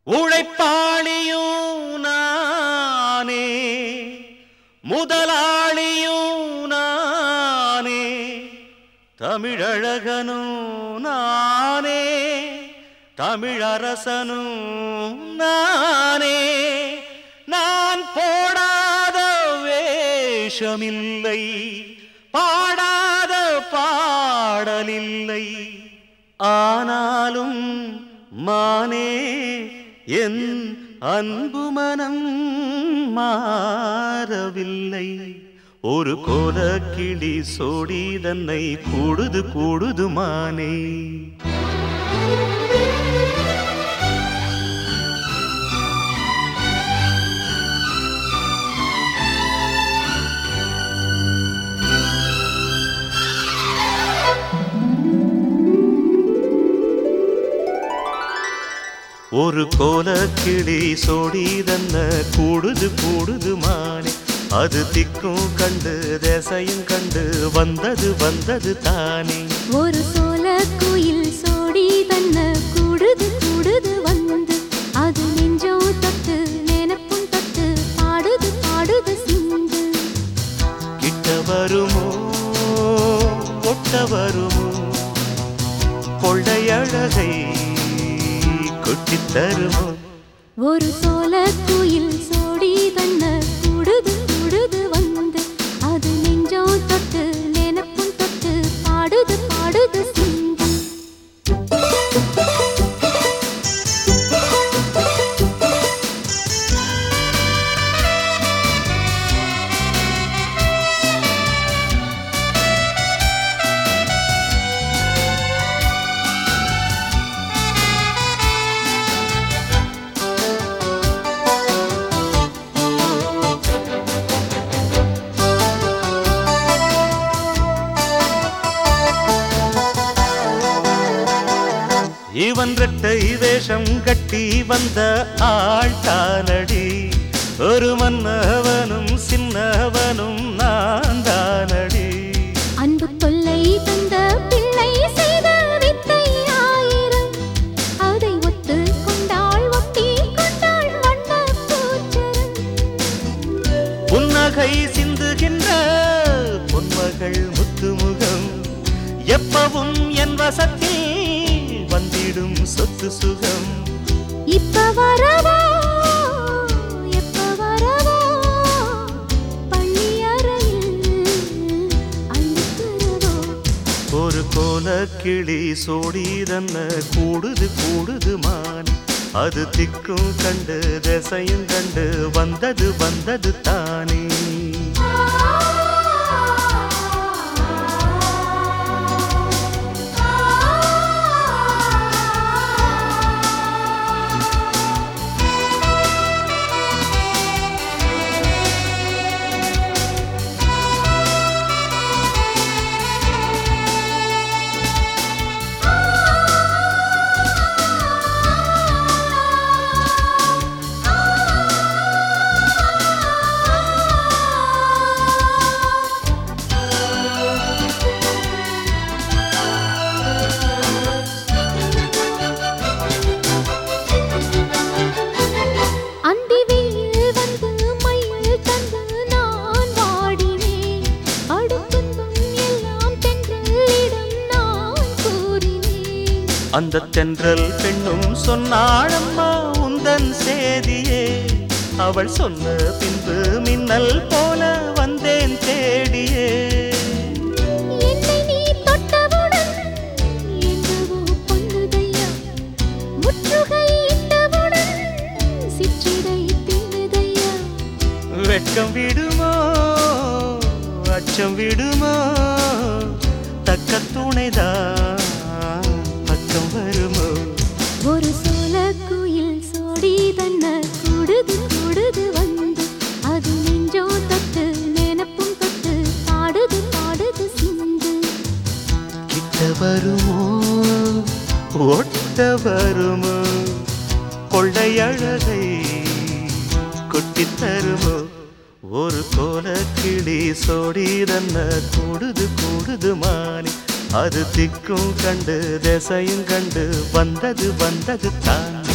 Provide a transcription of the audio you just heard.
உழைப்பாளியும் நானே முதலாளியும் நானே தமிழழகனும் நானே தமிழரசனும் நானே நான் போடாத வேஷமில்லை பாடாத பாடலில்லை ஆனாலும் மானே என் அன்பு மனம் மாறவில்லை ஒரு கோலக்கிளி சோடி தன்னை கூடுது கூடுது மானே ஒரு கோலக்கிளி சோடி தன்ன கூடுது கூடுது மானே அது திக்கும் கண்டு தேசையும் கண்டு வந்தது வந்தது தானே ஒரு சோல குயில் சோடி தன்ன கூடுது கூடுது வந்து அது நெஞ்சம் தொட்டு நினைப்பும் தொட்டு பாடுது பாடுது சிந்து கிட்ட வருமோ ஒட்ட வருமோ கொள்ளையழகை கொட்டித் தருமோ ஒரு சோல குயில் சோடி தன்ன கூடுது கூடுது வந்து அது நெஞ்சம் தொட்டு நினைப்பும் தொட்டு பாடுது பாடுது சிந்து இவன் ரெட்டை வேஷம் கட்டி வந்த ஆள் தானடி ஒரு மன்னவனும் சின்னவனும் நான் தானடி அன்பு தொல்லை தந்த பிள்ளை செய்த வித்தை ஆயிரம் அதை ஒத்து கொண்டாள் ஒட்டி கொண்டாள் வண்ண பூச்சரம் புன்னகை சிந்துகின்ற பொன்மகள் முத்துமுகம் எப்பவும் என் வசத்தில் வந்திடும் சொத்து சுகம் இப்ப வரவா எப்ப வரவா பள்ளி அறையில் அள்ளித்தரவா ஒரு கோலக்கிளி சோடி தன்ன கூடுது கூடுது மான் அது திக்கும் கண்டு திசையும் கண்டு வந்தது வந்தது தானே அந்தி வெயில் வந்து மயில் தந்து நான் வாடினேன் அடுத்துன்பம் எல்லாம் தென்றலிடம் நான் கூறினேன் அந்த தென்றல் பெண்ணும் சொன்னாளம்மா உந்தன் சேதியே அவள் சொன்ன பின்பு மின்னல் போல வந்தேன் தேடியே என்னை நீ தொட்டவுடன் என்னவோ பொன்னுதையா முற்றுகை இட்டவுடன் சிற்றிடை தின்னுதையா வெட்கம் விடுமோ அச்சம் விடுமோ தக்க துணைதான் பக்கம் வருமோ ஒரு சோல குயில் சோடி தன்ன கூடுது கூடுது வந்து அது நெஞ்சோ தொட்டு நினைப்பும் தொட்டு பாடுது பாடுது சிந்து கிட்ட வருமோ ஒட்ட வருமோ கொள்ளையழகை கொட்டித் தருமோ ஒரு கோல கிளி சோடி தன்ன கூடுது கூடுது மானி அது திக்கும் கண்டு திசையும் கண்டு வந்தது வந்தது தான்